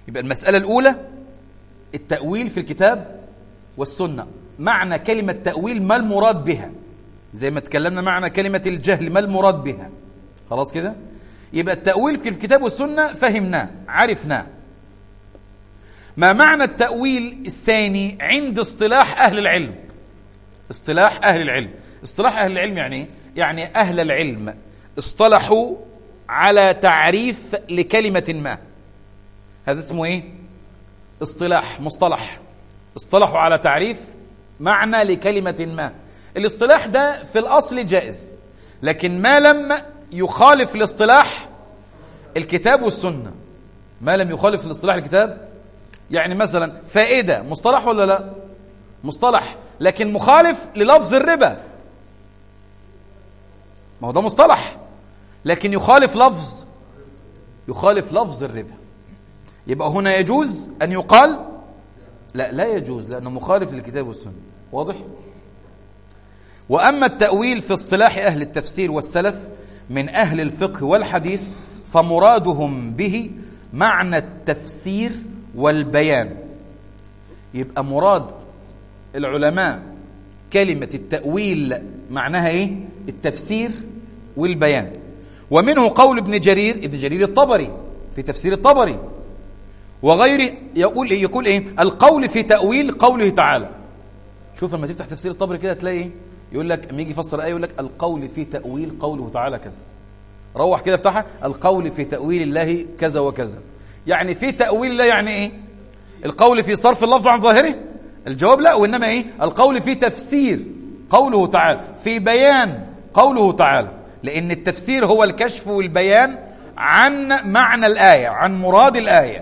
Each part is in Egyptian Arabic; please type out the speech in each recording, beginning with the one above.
يبقى المسألة الأولى التأويل في الكتاب والسنة معنى كلمة تأويل ما المراد بها زي ما تكلمنا معنى كلمة الجهل ما المراد بها خلاص كده يبقى التأويل في الكتاب والسنة فهمناه عرفناه ما معنى التأويل الثاني عند اصطلاح أهل العلم اصطلاح أهل العلم اصطلاح أهل العلم يعني إيه؟ يعني أهل العلم اصطلحوا على تعريف لكلمة ما هذا اسمه ايه اصطلاح مصطلح اصطلحوا على تعريف معنى لكلمة ما الاصطلاح ده في الأصل جائز لكن ما لم يخالف الاصطلاح الكتاب والسنة ما لم يخالف الاصطلاح الكتاب يعني مثلا فائدة مصطلح ولا لا مصطلح لكن مخالف للفظ الربا ما هو ده مصطلح لكن يخالف لفظ يخالف لفظ الربا يبقى هنا يجوز أن يقال لا لا يجوز لأنه مخالف للكتاب والسنة واضح؟ وأما التأويل في اصطلاح أهل التفسير والسلف من أهل الفقه والحديث فمرادهم به معنى التفسير والبيان يبقى مراد العلماء كلمة التأويل معناها إيه؟ التفسير والبيان ومنه قول ابن جرير ابن جرير الطبري في تفسير الطبري وغيره يقول إيه؟ يقول إيه؟ القول في تأويل قوله تعالى شوف لما تفتح تفسير الطبري كده تلاقي إيه؟ يقول لك لما يجي يفسر آية يقول لك القول في تأويل قوله تعالى كذا روح كده افتحها القول في تأويل الله كذا وكذا يعني في تأويل الله يعني ايه القول في صرف اللفظ عن ظاهره الجواب لا وإنما ايه القول في تفسير قوله تعالى في بيان قوله تعالى لأن التفسير هو الكشف والبيان عن معنى الآية عن مراد الآية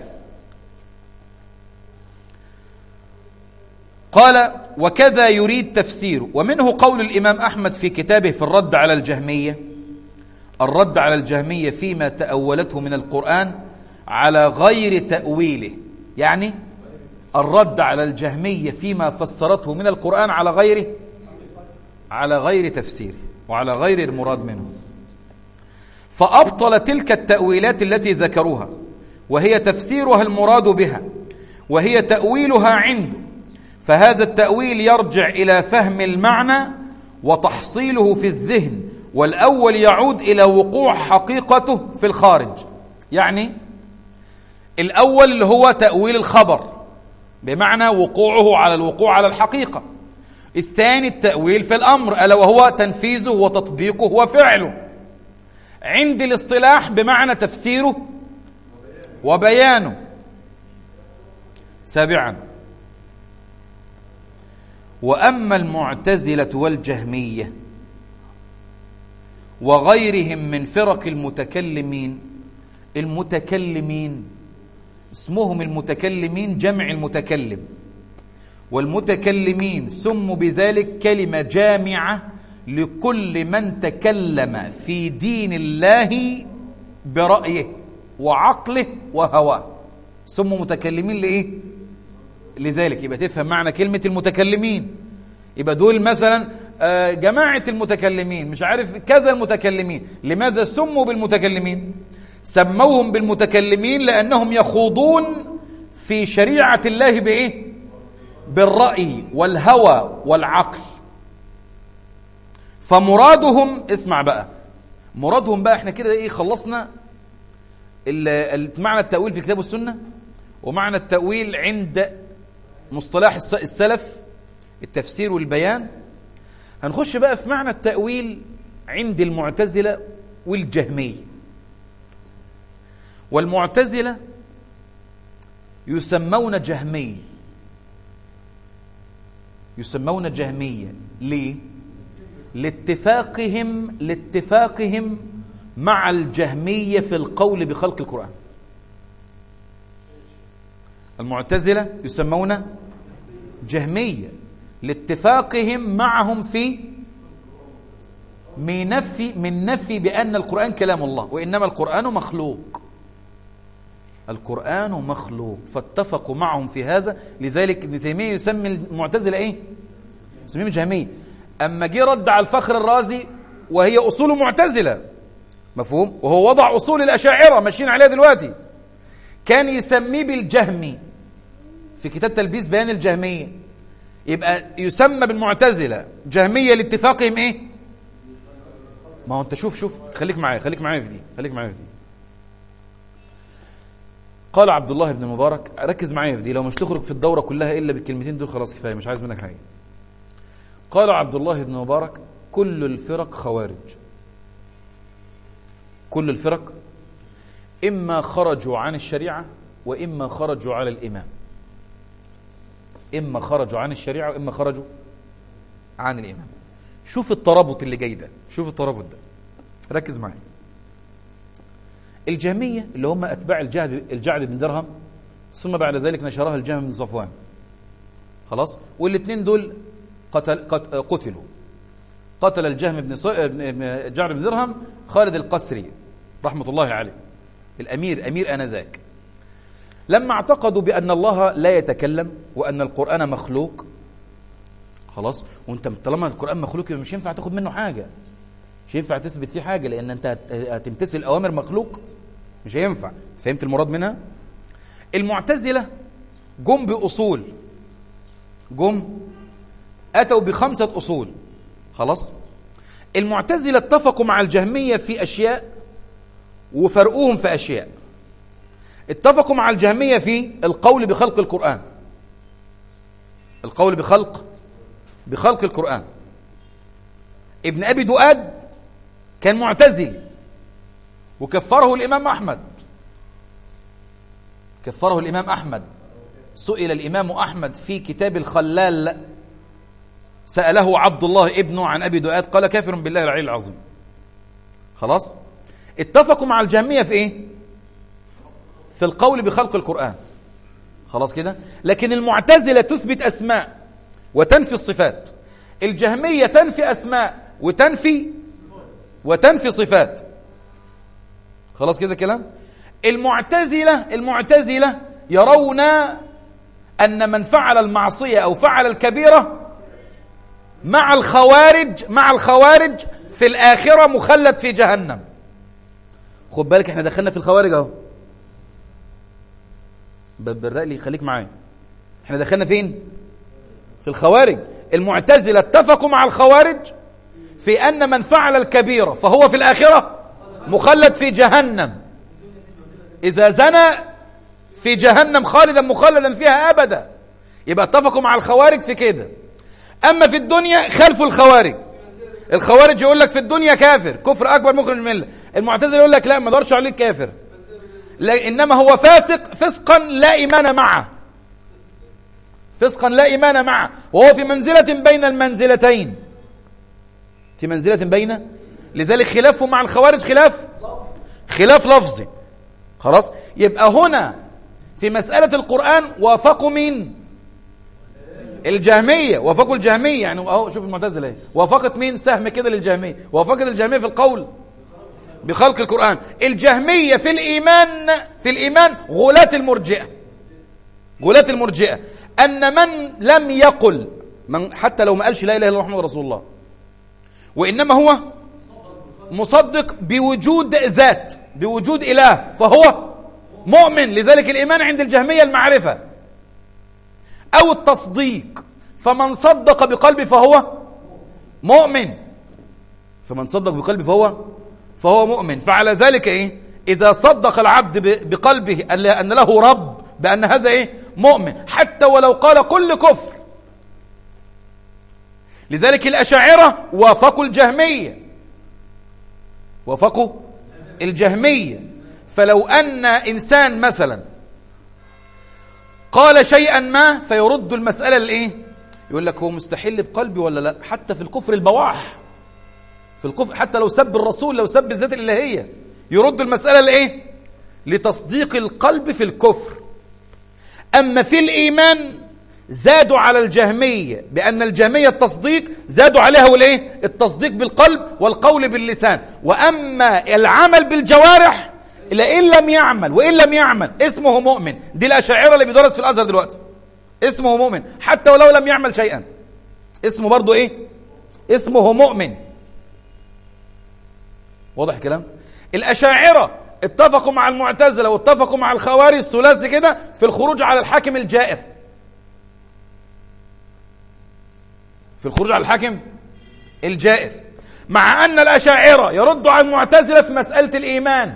قال وكذا يريد تفسير ومنه قول الإمام أحمد في كتابه في الرد على الجهمية الرد على الجهمية فيما تأولته من القرآن على غير تأويله يعني الرد على الجهمية فيما فسرته من القرآن على غيره على غير تفسيره وعلى غير المراد منه فأبطل تلك التأويلات التي ذكروها وهي تفسيرها المراد بها وهي تأويلها عنده فهذا التأويل يرجع إلى فهم المعنى وتحصيله في الذهن والأول يعود إلى وقوع حقيقته في الخارج يعني الأول اللي هو تأويل الخبر بمعنى وقوعه على الوقوع على الحقيقة الثاني التأويل في الأمر ألا وهو تنفيذه وتطبيقه وفعله عند الاصطلاح بمعنى تفسيره وبيانه سابعا وأما المعتزلة والجهمية وغيرهم من فرق المتكلمين المتكلمين اسمهم المتكلمين جمع المتكلم والمتكلمين سموا بذلك كلمة جامعة لكل من تكلم في دين الله برأيه وعقله وهواه سموا متكلمين لإيه؟ لذلك يبقى تفهم معنى كلمة المتكلمين يبقى دول مثلا جماعة المتكلمين مش عارف كذا المتكلمين لماذا سموا بالمتكلمين سموهم بالمتكلمين لأنهم يخوضون في شريعة الله بإيه بالرأي والهوى والعقل فمرادهم اسمع بقى مرادهم بقى احنا كده ايه خلصنا معنى التأويل في الكتاب والسنة ومعنى التأويل عند مصطلح السلف التفسير والبيان هنخش بقى في معنى التأويل عند المعتزلة والجهمية والمعتزلة يسمون جهمية يسمون جهمية ليه؟ لاتفاقهم لاتفاقهم مع الجهمية في القول بخلق القرآن المعتزلة يسمون جهمية لاتفاقهم معهم في من نفي من نفي بأن القرآن كلام الله وإنما القرآن مخلوق القرآن مخلوق فاتفقوا معهم في هذا لذلك ابن تيمية يسمي المعتزلة إيه؟ يسميهم جهمية أما جه رد على الفخر الرازي وهي أصول معتزلة مفهوم؟ وهو وضع أصول الأشاعرة ماشيين عليها دلوقتي كان يسميه بالجهمي في كتاب تلبيس بيان الجهمية يبقى يسمى بالمعتزلة جهمية لاتفاقهم ايه ما هو انت شوف شوف خليك معايا خليك معايا في دي خليك معايا في دي قال عبد الله بن المبارك ركز معايا في دي لو مش تخرج في الدورة كلها إلا بالكلمتين دول خلاص كفاية مش عايز منك حاجة قال عبد الله بن المبارك كل الفرق خوارج كل الفرق إما خرجوا عن الشريعة وإما خرجوا على الإمام إما خرجوا عن الشريعة وإما خرجوا عن الإمام شوف الترابط اللي جاي ده شوف الترابط ده ركز معي الجهمية اللي هم أتباع الجعد, الجعد بن درهم ثم بعد ذلك نشرها الجهم بن صفوان خلاص والاثنين دول قتل قتلوا قتل الجهم بن جعد بن درهم خالد القسري رحمة الله عليه الأمير أمير آنذاك لما اعتقدوا بأن الله لا يتكلم وأن القرآن مخلوق خلاص وانت طالما القرآن مخلوق مش ينفع تاخد منه حاجة مش ينفع تثبت فيه حاجة لأن أنت هتمتثل أوامر مخلوق مش هينفع فهمت المراد منها المعتزلة جم بأصول جم أتوا بخمسة أصول خلاص المعتزلة اتفقوا مع الجهمية في أشياء وفرقوهم في أشياء اتفقوا مع الجهمية في القول بخلق القرآن القول بخلق بخلق القرآن ابن أبي دؤاد كان معتزلي وكفره الإمام أحمد كفره الإمام أحمد سئل الإمام أحمد في كتاب الخلال سأله عبد الله ابنه عن أبي دؤاد قال كافر بالله العلي العظيم خلاص اتفقوا مع الجهمية في ايه في القول بخلق القرآن خلاص كده لكن المعتزلة تثبت أسماء وتنفي الصفات الجهمية تنفي أسماء وتنفي وتنفي صفات خلاص كده كلام المعتزلة المعتزلة يرون أن من فعل المعصية أو فعل الكبيرة مع الخوارج مع الخوارج في الآخرة مخلد في جهنم خد بالك احنا دخلنا في الخوارج اهو بالرأي خليك معايا احنا دخلنا فين في الخوارج المعتزلة اتفقوا مع الخوارج في أن من فعل الكبيرة فهو في الآخرة مخلد في جهنم إذا زنى في جهنم خالدا مخلدا فيها أبدا يبقى اتفقوا مع الخوارج في كده أما في الدنيا خلفوا الخوارج الخوارج يقول لك في الدنيا كافر كفر أكبر مخرج من الملة المعتزله يقول لك لا ما اقدرش عليك كافر لا إنما هو فاسق فسقا لا إيمان معه فسقا لا إيمان معه وهو في منزلة بين المنزلتين في منزلة بين لذلك خلافه مع الخوارج خلاف خلاف لفظي خلاص يبقى هنا في مسألة القرآن وافقوا مين الجهمية وافقوا الجهمية يعني اهو شوف المعتزلة ايه وافقت مين سهم كده للجهمية وافقت الجهمية في القول بخلق القرآن الجهمية في الإيمان في الإيمان غلاة المرجئة غلاة المرجئة أن من لم يقل من حتى لو ما قالش لا إله إلا الله محمد رسول الله وإنما هو مصدق بوجود ذات بوجود إله فهو مؤمن لذلك الإيمان عند الجهمية المعرفة أو التصديق فمن صدق بقلبه فهو مؤمن فمن صدق بقلبه فهو فهو مؤمن فعلى ذلك إيه إذا صدق العبد بقلبه أن له رب بأن هذا إيه مؤمن حتى ولو قال كل كفر لذلك الأشاعرة وافقوا الجهمية وافقوا الجهمية فلو أن إنسان مثلا قال شيئا ما فيرد المسألة لإيه يقول لك هو مستحيل بقلبي ولا لا حتى في الكفر البواح في الكفر حتى لو سب الرسول لو سب الذات الإلهية يرد المسألة لإيه لتصديق القلب في الكفر أما في الإيمان زادوا على الجهمية بأن الجهمية التصديق زادوا عليها والإيه التصديق بالقلب والقول باللسان وأما العمل بالجوارح إلا إن لم يعمل وإن لم يعمل اسمه مؤمن دي الأشاعرة اللي بيدرس في الأزهر دلوقتي اسمه مؤمن حتى ولو لم يعمل شيئا اسمه برضو إيه اسمه مؤمن واضح الكلام الأشاعرة اتفقوا مع المعتزلة واتفقوا مع الخوارج الثلاثي كده في الخروج على الحاكم الجائر في الخروج على الحاكم الجائر مع أن الأشاعرة يردوا على المعتزلة في مسألة الإيمان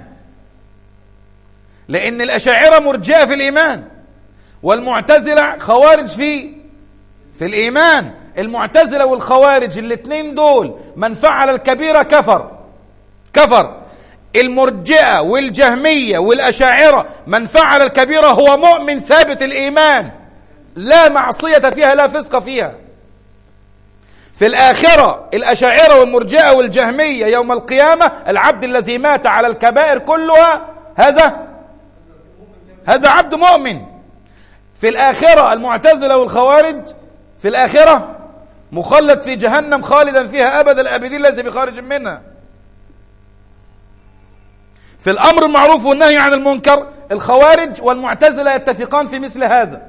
لأن الأشاعرة مرجئة في الإيمان والمعتزلة خوارج في في الإيمان المعتزلة والخوارج الاثنين دول من فعل الكبيرة كفر كفر المرجئة والجهمية والأشاعرة من فعل الكبيرة هو مؤمن ثابت الإيمان لا معصية فيها لا فسق فيها في الآخرة الأشاعرة والمرجئة والجهمية يوم القيامة العبد الذي مات على الكبائر كلها هذا هذا عبد مؤمن في الآخرة المعتزلة والخوارج في الآخرة مخلد في جهنم خالدا فيها أبد الآبدين ليس بخارج منها في الأمر المعروف والنهي عن المنكر الخوارج والمعتزلة يتفقان في مثل هذا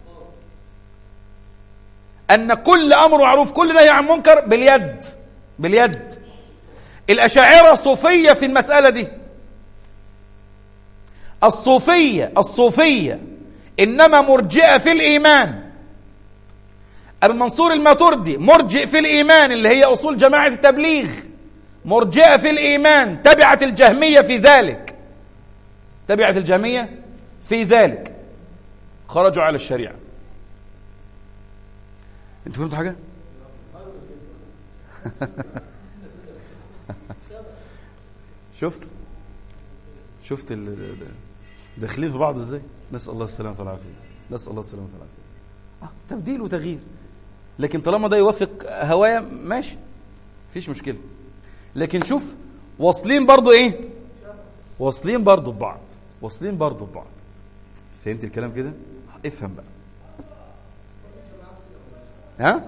أن كل أمر معروف كل نهي عن منكر باليد باليد الأشاعرة صوفية في المسألة دي الصوفية الصوفية إنما مرجئة في الإيمان أبو منصور الماتردي مرجئ في الإيمان اللي هي أصول جماعة التبليغ مرجئة في الإيمان تبعت الجهمية في ذلك تبعت الجهمية في ذلك خرجوا على الشريعة انت فهمت حاجة؟ شفت شفت داخلين في بعض ازاي نسال الله السلامه والعافيه نسال الله السلامه والعافيه آه تبديل وتغيير لكن طالما ده يوافق هوايا ماشي مفيش مشكله لكن شوف واصلين برضو ايه واصلين برضو ببعض واصلين برضو ببعض فهمت الكلام كده افهم بقى ها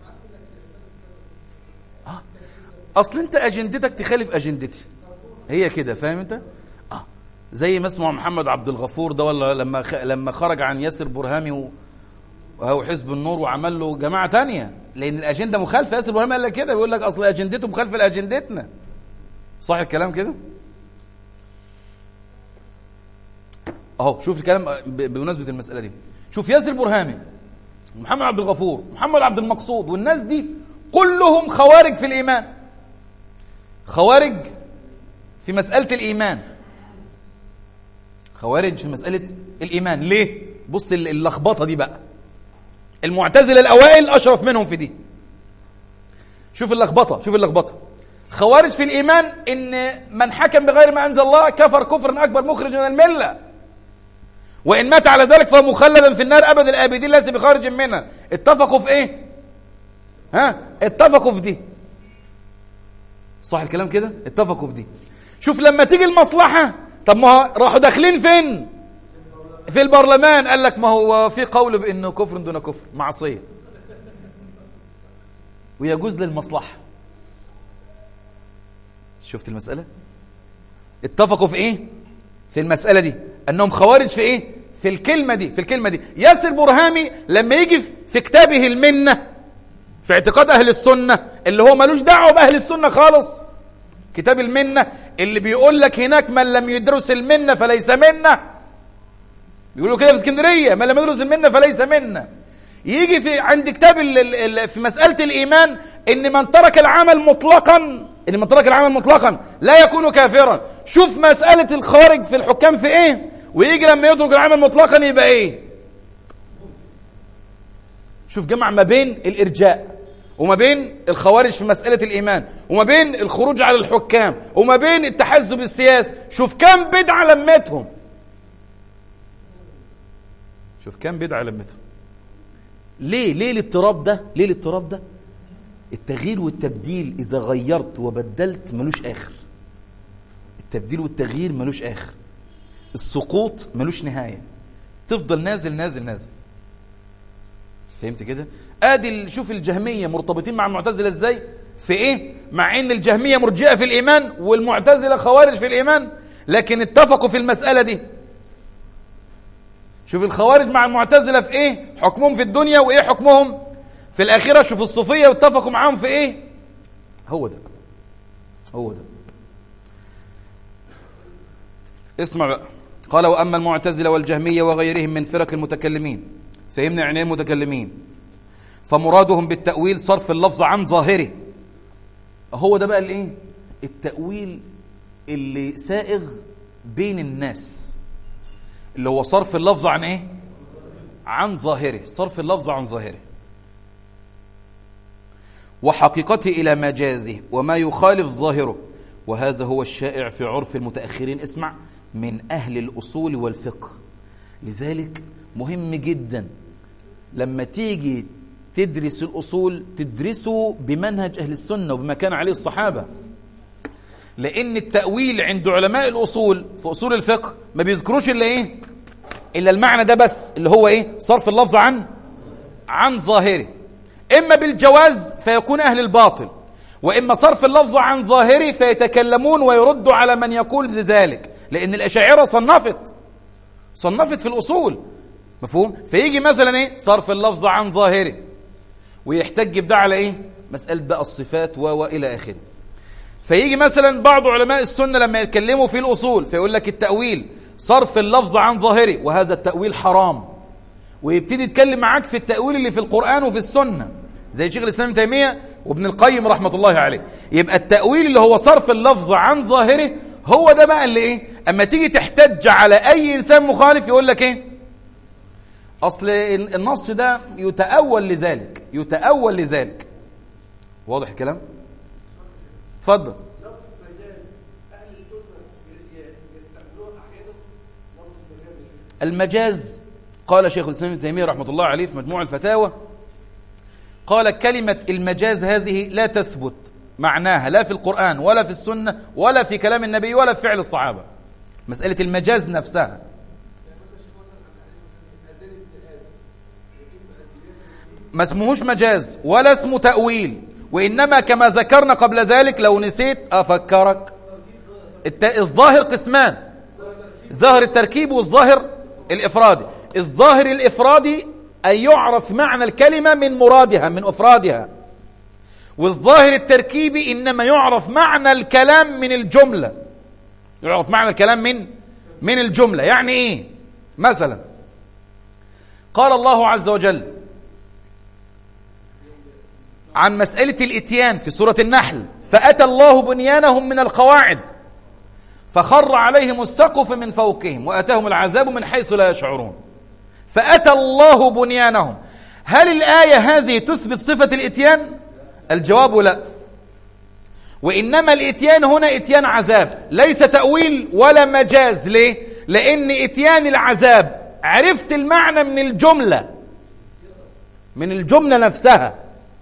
آه. اصل انت اجندتك تخالف اجندتي هي كده فاهم انت اه زي ما اسمه محمد عبد الغفور ده ولا لما خ... لما خرج عن ياسر برهامي و... وهو حزب النور وعمل له جماعه تانية لان الاجنده مخالفه ياسر برهامي قال لك كده بيقول لك اصل اجندته مخالفه لاجندتنا صح الكلام كده اهو شوف الكلام بمناسبه المساله دي شوف ياسر برهامي محمد عبد الغفور محمد عبد المقصود والناس دي كلهم خوارج في الايمان خوارج في مساله الايمان خوارج في مساله الايمان ليه بص اللخبطه دي بقى المعتزله الاوائل اشرف منهم في دي شوف اللخبطه شوف اللخبطه خوارج في الايمان ان من حكم بغير ما انزل الله كفر كفرا اكبر مخرج من المله وان مات على ذلك فهو مخلدا في النار ابد الابدين ليس بخارج منها اتفقوا في ايه ها اتفقوا في دي صح الكلام كده اتفقوا في دي شوف لما تيجي المصلحه طب ما راحوا داخلين فين في البرلمان قال لك ما هو في قول بانه كفر دون كفر معصيه ويجوز للمصلحه شفت المساله اتفقوا في ايه في المساله دي انهم خوارج في ايه في الكلمه دي في الكلمه دي ياسر برهامي لما يجي في كتابه المنه في اعتقاد اهل السنه اللي هو ملوش دعوه باهل السنه خالص كتاب المنه اللي بيقول لك هناك من لم يدرس المنه فليس منا بيقولوا كده في اسكندريه من لم يدرس المنه فليس منا يجي في عند كتاب ال ال في مساله الايمان ان من ترك العمل مطلقا ان من ترك العمل مطلقا لا يكون كافرا شوف مساله الخارج في الحكام في ايه ويجي لما يترك العمل مطلقا يبقى ايه شوف جمع ما بين الارجاء وما بين الخوارج في مسألة الإيمان وما بين الخروج على الحكام وما بين التحزب السياسي شوف كم بدعة لمتهم شوف كم بدعة لمتهم ليه ليه الاضطراب ده ليه الاضطراب ده التغيير والتبديل إذا غيرت وبدلت ملوش آخر التبديل والتغيير ملوش آخر السقوط ملوش نهاية تفضل نازل نازل نازل فهمت كده ادي شوف الجهميه مرتبطين مع المعتزله ازاي في ايه مع ان الجهميه مرجئه في الايمان والمعتزله خوارج في الايمان لكن اتفقوا في المساله دي شوف الخوارج مع المعتزله في ايه حكمهم في الدنيا وايه حكمهم في الاخره شوف الصوفيه واتفقوا معاهم في ايه هو ده هو ده اسمع بقى قال وأما المعتزلة والجهمية وغيرهم من فرق المتكلمين فهمنا يعني المتكلمين فمرادهم بالتأويل صرف اللفظ عن ظاهره هو ده بقى الايه التأويل اللي سائغ بين الناس اللي هو صرف اللفظ عن ايه عن ظاهره صرف اللفظ عن ظاهره وحقيقته إلى مجازه وما يخالف ظاهره وهذا هو الشائع في عرف المتأخرين اسمع من أهل الأصول والفقه لذلك مهم جدا لما تيجي تدرس الأصول تدرسه بمنهج أهل السنة وبما كان عليه الصحابة لأن التأويل عند علماء الأصول في أصول الفقه ما بيذكروش إلا إيه إلا المعنى ده بس اللي هو إيه صرف اللفظ عن عن ظاهره إما بالجواز فيكون أهل الباطل وإما صرف اللفظ عن ظاهره فيتكلمون ويردوا على من يقول ذلك لأن الأشاعرة صنفت صنفت في الأصول مفهوم فيجي مثلا إيه صرف اللفظ عن ظاهره ويحتج بده على إيه مسألة بقى الصفات و وإلى آخره فيجي مثلا بعض علماء السنة لما يتكلموا في الأصول فيقول لك التأويل صرف اللفظ عن ظاهره وهذا التأويل حرام ويبتدي يتكلم معاك في التأويل اللي في القرآن وفي السنة زي شيخ الإسلام تيمية وابن القيم رحمة الله عليه يبقى التأويل اللي هو صرف اللفظ عن ظاهره هو ده بقى اللي ايه اما تيجي تحتج على اي انسان مخالف يقول لك ايه اصل النص ده يتأول لذلك يتأول لذلك واضح الكلام اتفضل المجاز قال شيخ الإسلام ابن تيمية رحمة الله عليه في مجموع الفتاوى قال كلمة المجاز هذه لا تثبت معناها لا في القرآن ولا في السنة ولا في كلام النبي ولا في فعل الصحابة مسألة المجاز نفسها ما اسمهوش مجاز ولا اسمه تأويل وإنما كما ذكرنا قبل ذلك لو نسيت أفكرك الظاهر قسمان ظاهر التركيب والظاهر الإفرادي الظاهر الإفرادي أن يعرف معنى الكلمة من مرادها من أفرادها والظاهر التركيبي إنما يعرف معنى الكلام من الجملة يعرف معنى الكلام من من الجملة يعني إيه مثلا قال الله عز وجل عن مسألة الإتيان في سورة النحل فأتى الله بنيانهم من القواعد فخر عليهم السقف من فوقهم وأتاهم العذاب من حيث لا يشعرون فأتى الله بنيانهم هل الآية هذه تثبت صفة الإتيان؟ الجواب لا وإنما الإتيان هنا إتيان عذاب ليس تأويل ولا مجاز ليه؟ لأن إتيان العذاب عرفت المعنى من الجملة من الجملة نفسها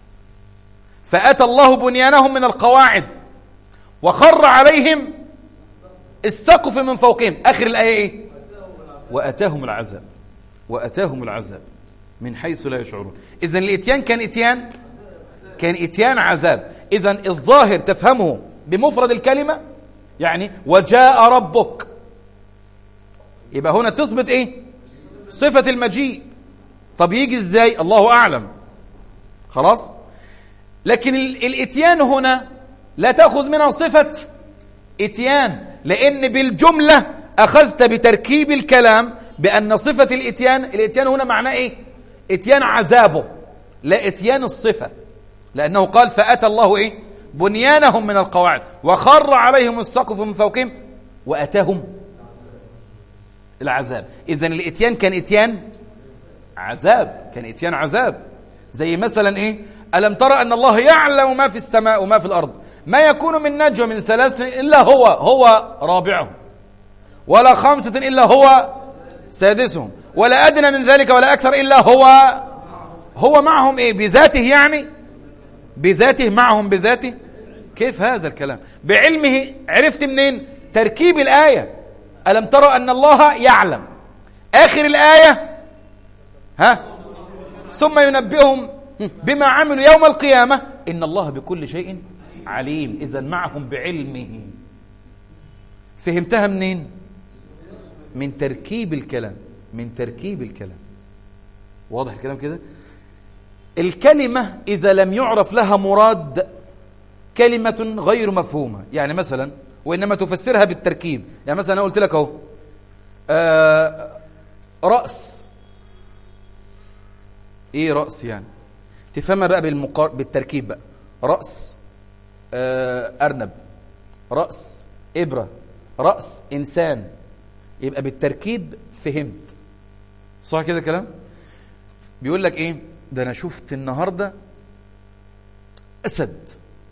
فأتى الله بنيانهم من القواعد وخر عليهم السقف من فوقهم آخر الآية إيه؟ وأتاهم العذاب وأتاهم العذاب من حيث لا يشعرون إذا الإتيان كان إتيان كان إتيان عذاب إذا الظاهر تفهمه بمفرد الكلمة يعني وجاء ربك يبقى هنا تثبت إيه صفة المجيء طب يجي إزاي الله أعلم خلاص لكن الإتيان هنا لا تأخذ منها صفة إتيان لأن بالجملة أخذت بتركيب الكلام بأن صفة الإتيان الإتيان هنا معناه إيه إتيان عذابه لا إتيان الصفة لأنه قال فأتى الله إيه بنيانهم من القواعد وخر عليهم السقف من فوقهم وأتاهم العذاب إذا الإتيان كان إتيان عذاب كان إتيان عذاب زي مثلا إيه ألم ترى أن الله يعلم ما في السماء وما في الأرض ما يكون من نجوى من ثلاث إلا هو هو رابعهم ولا خمسة إلا هو سادسهم ولا أدنى من ذلك ولا أكثر إلا هو هو معهم إيه بذاته يعني بذاته معهم بذاته كيف هذا الكلام بعلمه عرفت منين تركيب الآية ألم ترى أن الله يعلم آخر الآية ها ثم ينبئهم بما عملوا يوم القيامة إن الله بكل شيء عليم إذا معهم بعلمه فهمتها منين من تركيب الكلام من تركيب الكلام واضح الكلام كده الكلمة إذا لم يعرف لها مراد كلمة غير مفهومة يعني مثلا وإنما تفسرها بالتركيب يعني مثلا أنا قلت لك أهو آه رأس ايه رأس يعني تفهمها بقى بالمقار... بالتركيب بقى رأس آه أرنب رأس إبرة رأس إنسان يبقى بالتركيب فهمت صح كده كلام بيقول لك ايه ده انا شفت النهارده اسد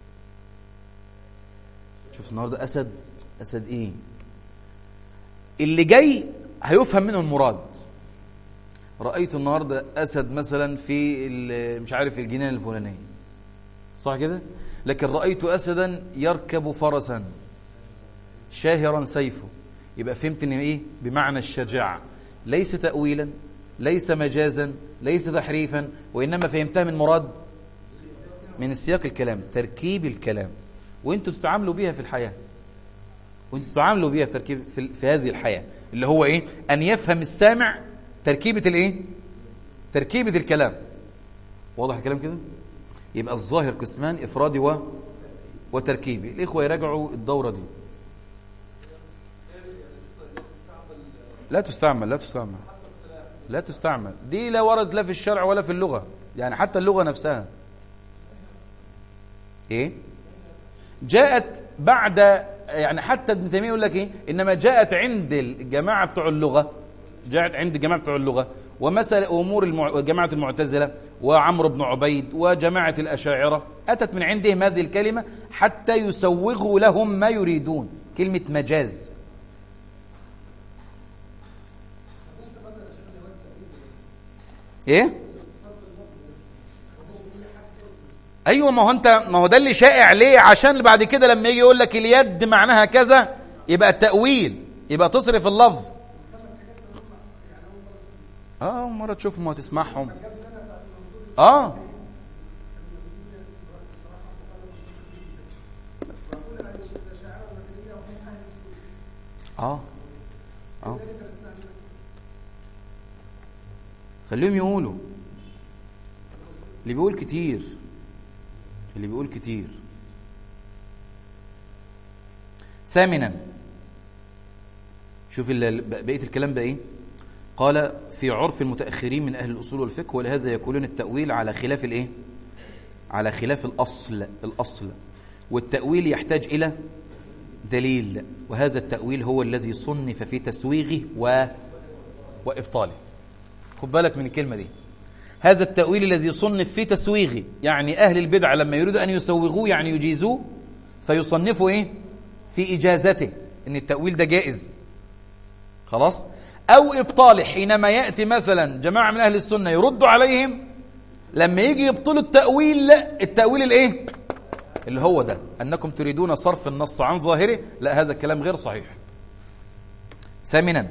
شفت النهارده اسد اسد ايه اللي جاي هيفهم منه المراد رايت النهارده اسد مثلا في مش عارف الجنينه الفلانيه صح كده لكن رايت اسدا يركب فرسا شاهرا سيفه يبقى فهمت ان ايه بمعنى الشجاعه ليس تاويلا ليس مجازا ليس تحريفا وانما فهمتها من مراد من السياق الكلام تركيب الكلام وانتوا تتعاملوا بيها في الحياه وانتوا تتعاملوا بيها في تركيب في, في هذه الحياه اللي هو ايه ان يفهم السامع تركيبه الايه تركيبه الكلام واضح الكلام كده يبقى الظاهر قسمان افرادي و وتركيبي الاخوه يراجعوا الدوره دي لا تستعمل لا تستعمل لا تستعمل دي لا ورد لا في الشرع ولا في اللغة يعني حتى اللغة نفسها ايه جاءت بعد يعني حتى ابن تيميه يقول لك ايه انما جاءت عند الجماعه بتوع اللغه جاءت عند الجماعه بتوع اللغه ومثل امور المع... جماعه المعتزله وعمرو بن عبيد وجماعه الاشاعره اتت من عندهم هذه الكلمه حتى يسوغوا لهم ما يريدون كلمه مجاز ايه ايوه ما هو انت ما هو ده اللي شائع ليه عشان بعد كده لما يجي يقول لك اليد معناها كذا يبقى التاويل يبقى تصرف اللفظ اه مره تشوفهم وتسمعهم اه اه اه خليهم يقولوا اللي بيقول كتير اللي بيقول كتير ثامنا شوف بقيه الكلام ده ايه قال في عرف المتاخرين من اهل الاصول والفقه ولهذا يقولون التاويل على خلاف الايه على خلاف الاصل الاصل والتاويل يحتاج الى دليل وهذا التاويل هو الذي صنف في تسويغه و وابطاله خد بالك من الكلمة دي هذا التأويل الذي صنف في تسويغه يعني أهل البدع لما يريدوا أن يسوغوه يعني يجيزوه فيصنفوا إيه في إجازته إن التأويل ده جائز خلاص أو إبطاله حينما يأتي مثلا جماعة من أهل السنة يردوا عليهم لما يجي يبطلوا التأويل لا التأويل الإيه اللي هو ده أنكم تريدون صرف النص عن ظاهره لا هذا الكلام غير صحيح ثامنا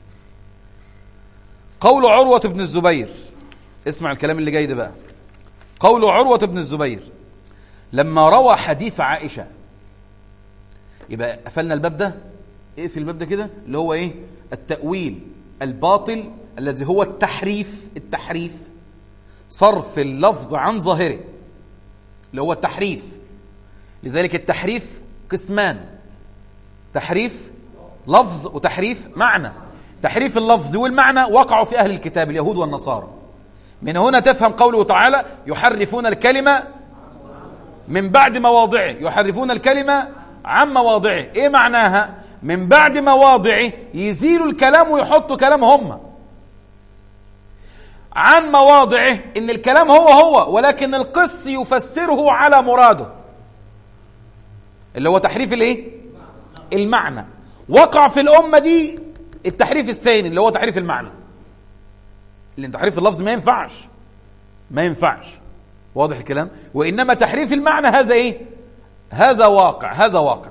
قول عروة بن الزبير اسمع الكلام اللي جاي ده بقى قول عروة بن الزبير لما روى حديث عائشة يبقى قفلنا الباب ده اقفل الباب ده كده اللي هو ايه التأويل الباطل الذي هو التحريف التحريف صرف اللفظ عن ظاهره اللي هو التحريف لذلك التحريف قسمان تحريف لفظ وتحريف معنى تحريف اللفظ والمعنى وقعوا في أهل الكتاب اليهود والنصارى من هنا تفهم قوله تعالى يحرفون الكلمة من بعد مواضعه يحرفون الكلمة عن مواضعه ايه معناها من بعد مواضعه يزيلوا الكلام ويحطوا كلام هم عن مواضعه ان الكلام هو هو ولكن القس يفسره على مراده اللي هو تحريف الايه المعنى وقع في الامه دي التحريف الثاني اللي هو تحريف المعنى لان تحريف اللفظ ما ينفعش ما ينفعش واضح الكلام وانما تحريف المعنى هذا ايه هذا واقع هذا واقع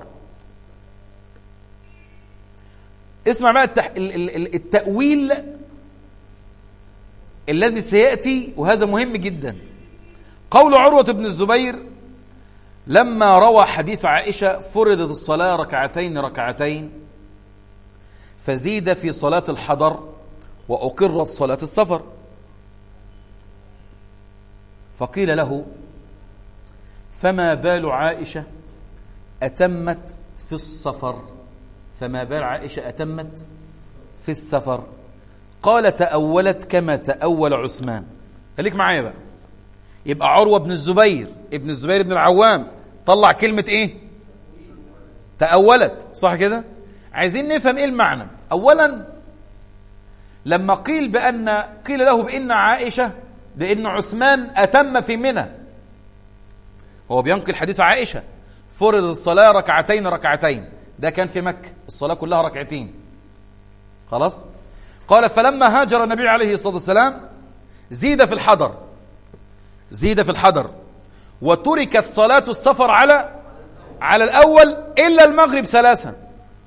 اسمع بقى التح... التأويل الذي سيأتي وهذا مهم جدا قول عروة بن الزبير لما روى حديث عائشة فرضت الصلاة ركعتين ركعتين فزيد في صلاة الحضر وأقرت صلاة السفر فقيل له فما بال عائشة أتمت في السفر فما بال عائشة أتمت في السفر قال تأولت كما تأول عثمان خليك معايا بقى يبقى عروة بن الزبير ابن الزبير بن العوام طلع كلمة ايه تأولت صح كده عايزين نفهم ايه المعنى اولا لما قيل بأن قيل له بأن عائشة بأن عثمان أتم في منى هو بينقل حديث عائشة فرض الصلاة ركعتين ركعتين ده كان في مكة الصلاة كلها ركعتين خلاص قال فلما هاجر النبي عليه الصلاة والسلام زيد في الحضر زيد في الحضر وتركت صلاة السفر على على الأول إلا المغرب ثلاثا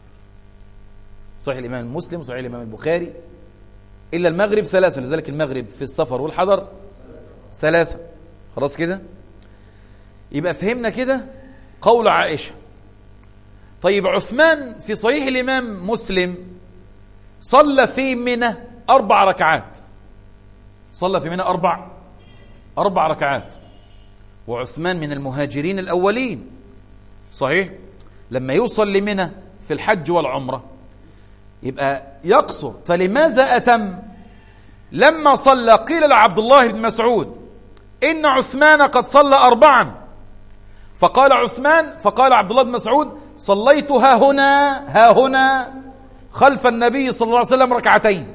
صحيح الإمام المسلم صحيح الإمام البخاري إلا المغرب ثلاثا لذلك المغرب في السفر والحضر ثلاثة خلاص كده يبقى فهمنا كده قول عائشة طيب عثمان في صحيح الإمام مسلم صلى في منى أربع ركعات صلى في منى أربع أربع ركعات وعثمان من المهاجرين الأولين صحيح لما يوصل لمنى في الحج والعمرة يبقى يقصر فلماذا أتم لما صلى قيل لعبد الله بن مسعود إن عثمان قد صلى أربعا فقال عثمان فقال عبد الله بن مسعود صليت ها هنا ها هنا خلف النبي صلى الله عليه وسلم ركعتين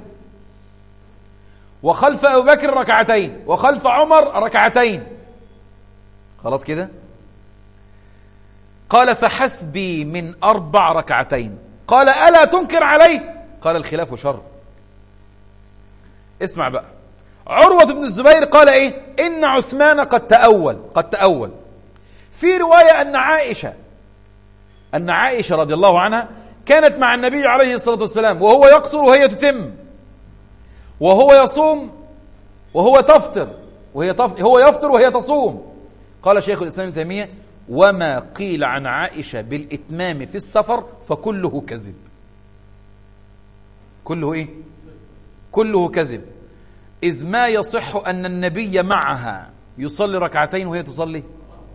وخلف أبو بكر ركعتين وخلف عمر ركعتين خلاص كده قال فحسبي من أربع ركعتين قال ألا تنكر عليه قال الخلاف شر اسمع بقى عروة بن الزبير قال إيه إن عثمان قد تأول قد تأول في رواية أن عائشة أن عائشة رضي الله عنها كانت مع النبي عليه الصلاة والسلام وهو يقصر وهي تتم وهو يصوم وهو تفطر وهي تفطر هو يفطر وهي تصوم قال شيخ الإسلام ابن تيمية وما قيل عن عائشة بالإتمام في السفر فكله كذب كله إيه كله كذب إذ ما يصح أن النبي معها يصلي ركعتين وهي تصلي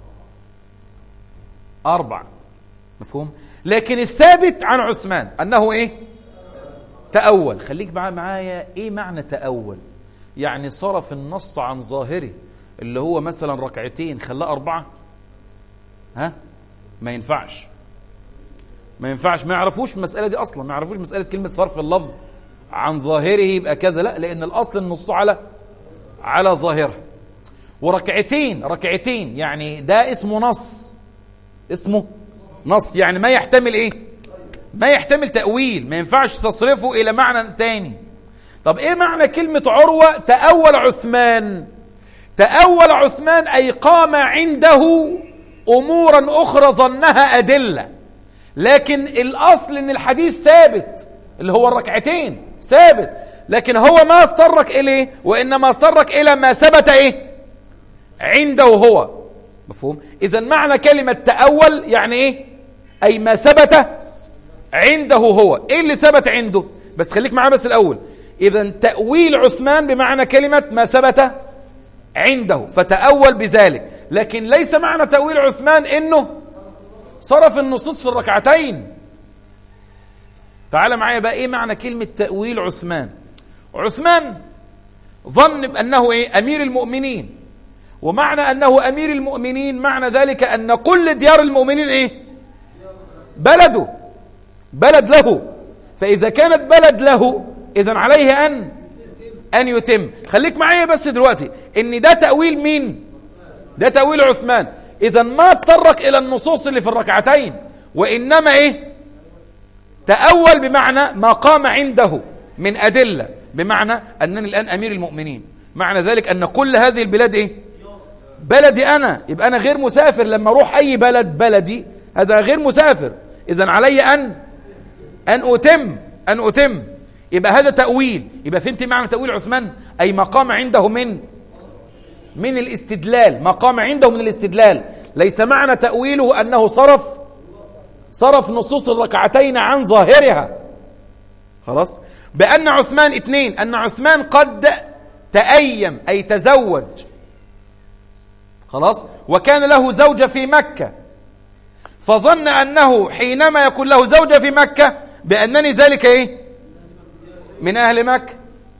أربع مفهوم لكن الثابت عن عثمان أنه إيه تأول خليك معايا إيه معنى تأول يعني صرف النص عن ظاهره اللي هو مثلا ركعتين خلاه أربعة ها ما ينفعش ما ينفعش ما يعرفوش المسألة دي أصلا ما يعرفوش مسألة كلمة صرف اللفظ عن ظاهره يبقى كذا لا لأن الأصل النص على على ظاهره وركعتين ركعتين يعني ده اسمه نص اسمه نص يعني ما يحتمل ايه ما يحتمل تأويل ما ينفعش تصرفه إلى معنى تاني طب ايه معنى كلمة عروة تأول عثمان تأول عثمان أي قام عنده أمورا أخرى ظنها أدلة لكن الأصل أن الحديث ثابت اللي هو الركعتين ثابت لكن هو ما اضطرك إليه وإنما اضطرك إلى ما ثبت إيه عنده هو مفهوم إذا معنى كلمة تأول يعني إيه أي ما ثبت عنده هو إيه اللي ثبت عنده بس خليك معاه بس الأول إذا تأويل عثمان بمعنى كلمة ما ثبت عنده فتأول بذلك لكن ليس معنى تأويل عثمان إنه صرف النصوص في الركعتين تعال معايا بقى إيه معنى كلمة تأويل عثمان عثمان ظن بأنه إيه أمير المؤمنين ومعنى أنه أمير المؤمنين معنى ذلك أن كل ديار المؤمنين إيه بلده بلد له فإذا كانت بلد له إذا عليه أن أن يتم خليك معايا بس دلوقتي إن ده تأويل مين ده تأويل عثمان إذا ما تطرق إلى النصوص اللي في الركعتين وإنما إيه تأول بمعنى ما قام عنده من أدلة بمعنى أنني الآن أمير المؤمنين معنى ذلك أن كل هذه البلاد إيه بلدي أنا يبقى أنا غير مسافر لما أروح أي بلد بلدي هذا غير مسافر إذا علي أن أن أتم أن أتم يبقى هذا تأويل يبقى فهمت معنى تأويل عثمان أي ما قام عنده من من الاستدلال ما قام عنده من الاستدلال ليس معنى تأويله أنه صرف صرف نصوص الركعتين عن ظاهرها خلاص بأن عثمان اثنين أن عثمان قد تأيم أي تزوج خلاص وكان له زوجة في مكة فظن أنه حينما يكون له زوجة في مكة بأنني ذلك إيه من أهل مكة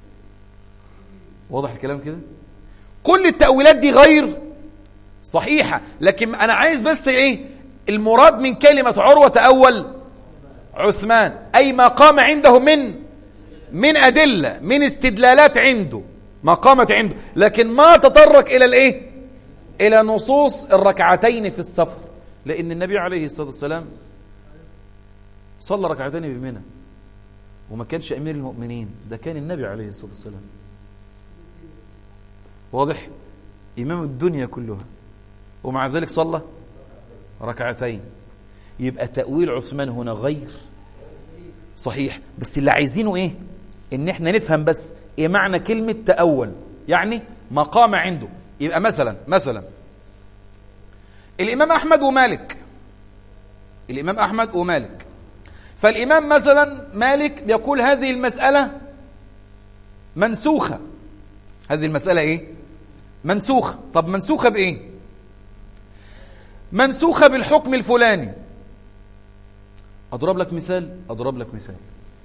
واضح الكلام كده كل التأويلات دي غير صحيحة لكن أنا عايز بس إيه المراد من كلمة عروة أول عثمان أي ما قام عنده من من أدلة من استدلالات عنده ما قامت عنده لكن ما تطرق إلى الإيه إلى نصوص الركعتين في السفر لأن النبي عليه الصلاة والسلام صلى ركعتين بمنى وما كانش أمير المؤمنين ده كان النبي عليه الصلاة والسلام واضح إمام الدنيا كلها ومع ذلك صلى ركعتين يبقى تأويل عثمان هنا غير صحيح بس اللي عايزينه ايه ان احنا نفهم بس ايه معنى كلمة تأول يعني مقام عنده يبقى مثلا مثلا الإمام أحمد ومالك الإمام أحمد ومالك فالإمام مثلا مالك يقول هذه المسألة منسوخة هذه المسألة إيه؟ منسوخة طب منسوخة بإيه؟ منسوخة بالحكم الفلاني أضرب لك مثال أضرب لك مثال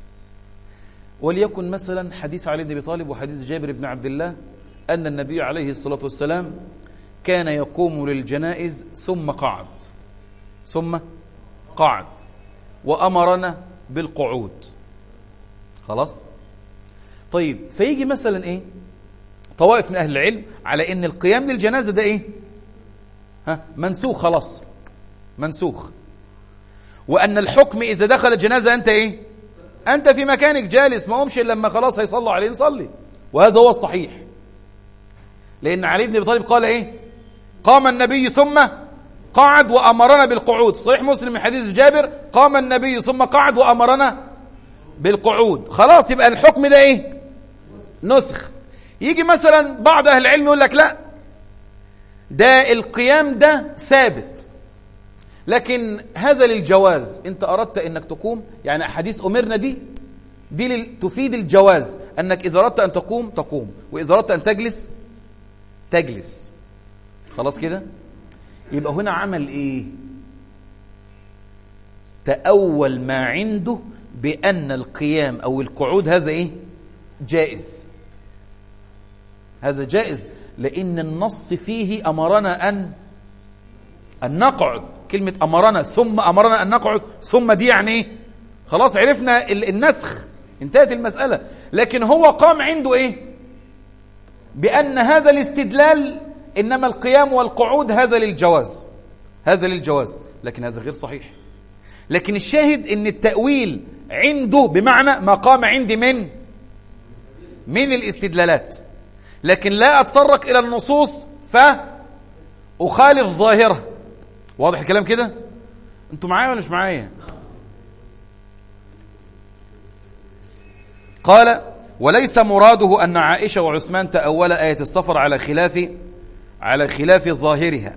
وليكن مثلا حديث علي بن أبي طالب وحديث جابر بن عبد الله أن النبي عليه الصلاة والسلام كان يقوم للجنائز ثم قعد ثم قعد وأمرنا بالقعود خلاص طيب فيجي مثلا إيه طوائف من أهل العلم على إن القيام للجنازة ده إيه ها منسوخ خلاص منسوخ وأن الحكم إذا دخل الجنازة أنت إيه أنت في مكانك جالس ما قومش لما خلاص هيصلوا عليه نصلي وهذا هو الصحيح لأن علي بن أبي طالب قال إيه قام النبي ثم قعد وأمرنا بالقعود صحيح مسلم من حديث جابر قام النبي ثم قعد وأمرنا بالقعود خلاص يبقى الحكم ده إيه نسخ يجي مثلا بعض أهل العلم يقول لك لا ده القيام ده ثابت لكن هذا للجواز انت اردت انك تقوم يعني احاديث امرنا دي دي تفيد الجواز انك اذا اردت ان تقوم تقوم واذا اردت ان تجلس تجلس خلاص كده يبقى هنا عمل ايه تأول ما عنده بأن القيام أو القعود هذا إيه جائز هذا جائز لأن النص فيه أمرنا أن أن نقعد كلمة أمرنا ثم أمرنا أن نقعد ثم دي يعني إيه خلاص عرفنا النسخ انتهت المسألة لكن هو قام عنده إيه بأن هذا الاستدلال إنما القيام والقعود هذا للجواز هذا للجواز لكن هذا غير صحيح لكن الشاهد ان التأويل عنده بمعنى ما قام عندي من من الاستدلالات لكن لا أتطرق إلى النصوص فأخالف ظاهرة واضح الكلام كده انتوا معايا ولا مش معايا قال وليس مراده أن عائشة وعثمان تأول آية السفر على خلاف على خلاف ظاهرها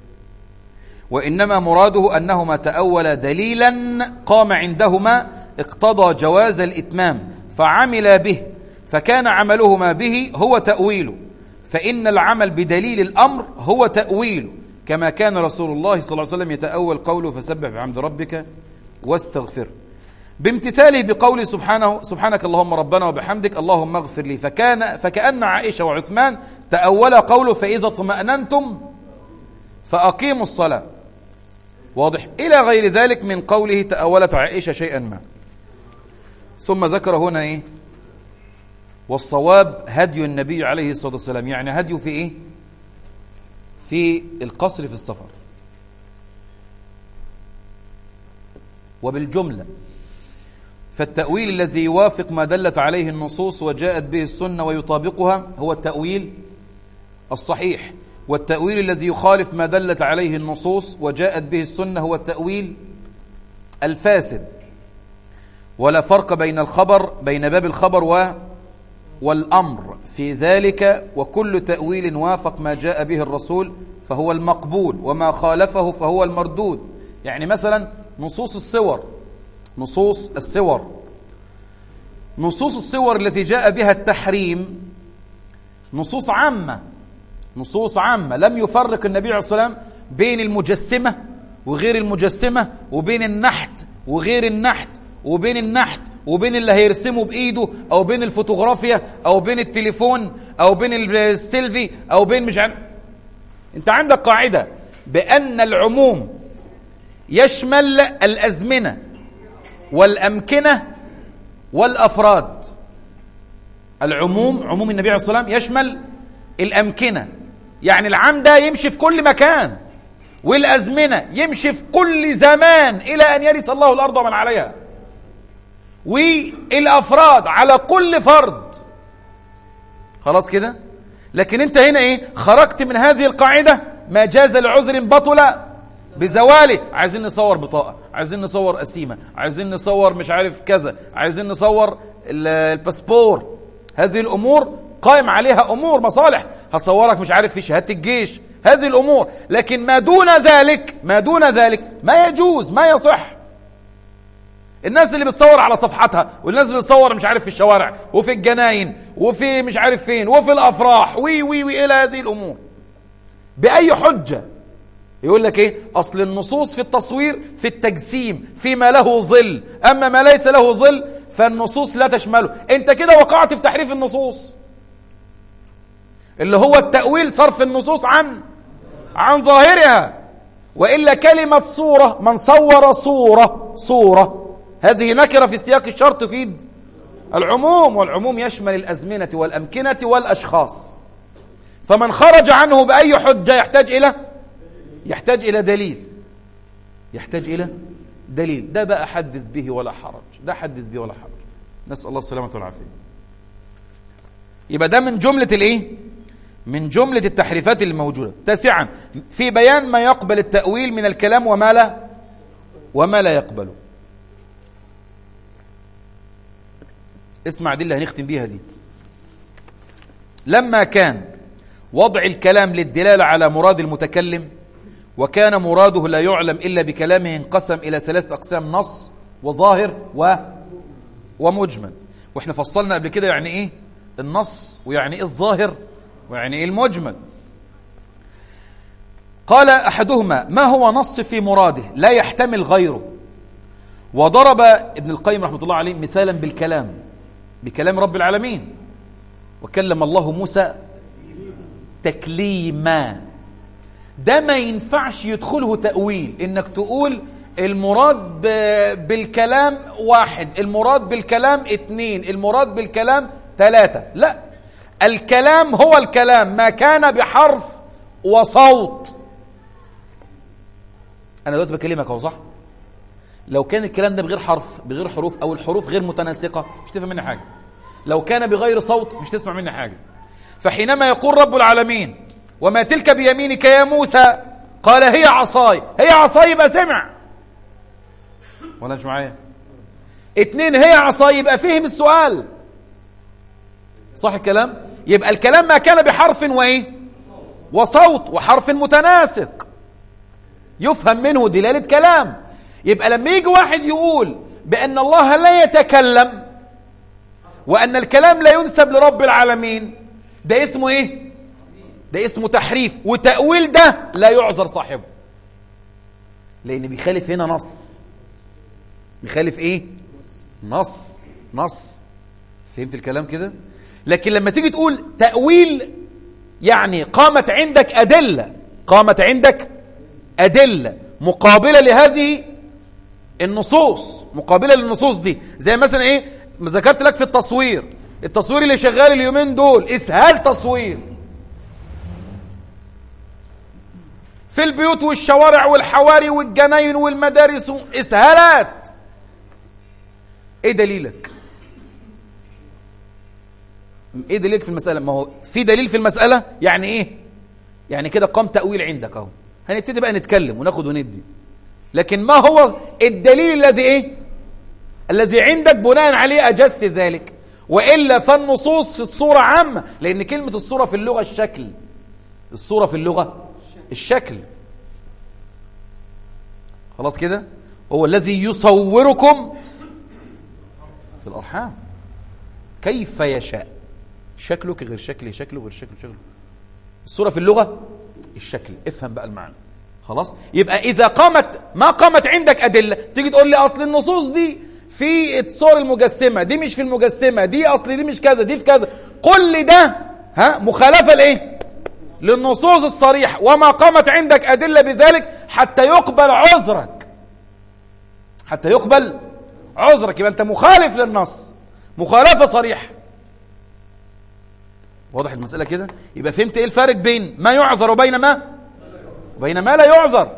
وإنما مراده أنهما تأول دليلا قام عندهما اقتضى جواز الإتمام فعمل به فكان عملهما به هو تأويله فإن العمل بدليل الأمر هو تأويله كما كان رسول الله صلى الله عليه وسلم يتأول قوله فسبح بحمد ربك واستغفر بامتثاله بقوله سبحانه سبحانك اللهم ربنا وبحمدك اللهم اغفر لي فكان فكأن عائشة وعثمان تأول قوله فإذا اطمأننتم فأقيموا الصلاة واضح إلى غير ذلك من قوله تأولت عائشة شيئا ما ثم ذكر هنا إيه والصواب هدي النبي عليه الصلاة والسلام يعني هدي في إيه في القصر في السفر وبالجملة فالتأويل الذي يوافق ما دلت عليه النصوص وجاءت به السنة ويطابقها هو التأويل الصحيح والتأويل الذي يخالف ما دلت عليه النصوص وجاءت به السنة هو التأويل الفاسد ولا فرق بين الخبر بين باب الخبر و والأمر في ذلك وكل تأويل وافق ما جاء به الرسول فهو المقبول وما خالفه فهو المردود يعني مثلا نصوص الصور نصوص الصور نصوص الصور التي جاء بها التحريم نصوص عامة نصوص عامة لم يفرق النبي عليه الصلاة والسلام بين المجسمة وغير المجسمة وبين النحت وغير النحت وبين النحت وبين اللي هيرسمه بايده او بين الفوتوغرافيا او بين التليفون او بين السيلفي او بين مش عن... انت عندك قاعده بان العموم يشمل الازمنه والامكنه والافراد العموم عموم النبي عليه الصلاه والسلام يشمل الامكنه يعني العام ده يمشي في كل مكان والازمنه يمشي في كل زمان الى ان يرث الله الارض ومن عليها والافراد على كل فرد خلاص كده لكن انت هنا ايه خرجت من هذه القاعده ما جاز لعذر بطل بزواله عايزين نصور بطاقه عايزين نصور قسيمه عايزين نصور مش عارف كذا عايزين نصور الباسبور هذه الامور قائم عليها امور مصالح هصورك مش عارف في شهاده الجيش هذه الامور لكن ما دون ذلك ما دون ذلك ما يجوز ما يصح الناس اللي بتصور على صفحتها والناس اللي بتصور مش عارف في الشوارع وفي الجناين وفي مش عارف فين وفي الافراح وي وي وي الى هذه الامور باي حجه يقول لك ايه اصل النصوص في التصوير في التجسيم فيما له ظل اما ما ليس له ظل فالنصوص لا تشمله انت كده وقعت في تحريف النصوص اللي هو التأويل صرف النصوص عن عن ظاهرها وإلا كلمة صورة من صور صورة صورة هذه نكرة في سياق الشرط تفيد العموم والعموم يشمل الأزمنة والأمكنة والأشخاص فمن خرج عنه بأي حجة يحتاج إلى يحتاج إلى دليل يحتاج إلى دليل ده بقى حدث به ولا حرج ده حدث به ولا حرج نسأل الله السلامة والعافية يبقى ده من جملة الايه من جملة التحريفات الموجودة تاسعا في بيان ما يقبل التأويل من الكلام وما لا وما لا يقبله اسمع دي اللي هنختم بيها دي لما كان وضع الكلام للدلالة على مراد المتكلم وكان مراده لا يعلم إلا بكلامه انقسم إلى ثلاثة أقسام نص وظاهر و ومجمل واحنا فصلنا قبل كده يعني ايه النص ويعني ايه الظاهر ويعني ايه المجمل قال احدهما ما هو نص في مراده لا يحتمل غيره وضرب ابن القيم رحمه الله عليه مثالا بالكلام بكلام رب العالمين وكلم الله موسى تكليما ده ما ينفعش يدخله تأويل انك تقول المراد بالكلام واحد المراد بالكلام اتنين المراد بالكلام ثلاثة لا الكلام هو الكلام ما كان بحرف وصوت أنا دلوقتي بكلمك أهو صح لو كان الكلام ده بغير حرف بغير حروف أو الحروف غير متناسقة مش تفهم مني حاجة لو كان بغير صوت مش تسمع مني حاجة فحينما يقول رب العالمين وما تلك بيمينك يا موسى قال هي عصاي هي عصاي يبقى سمع ولا مش معايا اتنين هي عصاي يبقى فهم السؤال صح الكلام يبقى الكلام ما كان بحرف وايه وصوت وحرف متناسق يفهم منه دلالة كلام يبقى لما يجي واحد يقول بأن الله لا يتكلم وأن الكلام لا ينسب لرب العالمين ده اسمه ايه ده اسمه تحريف وتأويل ده لا يعذر صاحبه لأن بيخالف هنا نص بيخالف ايه نص نص فهمت الكلام كده لكن لما تيجي تقول تأويل يعني قامت عندك أدلة قامت عندك أدلة مقابلة لهذه النصوص مقابلة للنصوص دي زي مثلا ايه ذكرت لك في التصوير التصوير اللي شغال اليومين دول اسهال تصوير في البيوت والشوارع والحواري والجناين والمدارس اسهالات ايه دليلك ايه دليلك في المسألة ما هو في دليل في المسألة يعني ايه يعني كده قام تأويل عندك اهو هنبتدي بقى نتكلم وناخد وندي لكن ما هو الدليل الذي ايه الذي عندك بناء عليه أجزت ذلك وإلا فالنصوص في الصورة عامة لأن كلمة الصورة في اللغة الشكل الصورة في اللغة الشكل خلاص كده هو الذي يصوركم في الأرحام كيف يشاء شكلك غير شكله شكله غير شكله شكله الصورة في اللغة الشكل افهم بقى المعنى خلاص يبقى إذا قامت ما قامت عندك أدلة تيجي تقول لي أصل النصوص دي في الصور المجسمة دي مش في المجسمة دي أصل دي مش كذا دي في كذا كل ده ها مخالفة لإيه للنصوص الصريحة وما قامت عندك أدلة بذلك حتى يقبل عذرك حتى يقبل عذرك يبقى أنت مخالف للنص مخالفة صريحة واضح المسألة كده يبقى فهمت إيه الفارق بين ما يعذر وبين ما وبين ما لا يعذر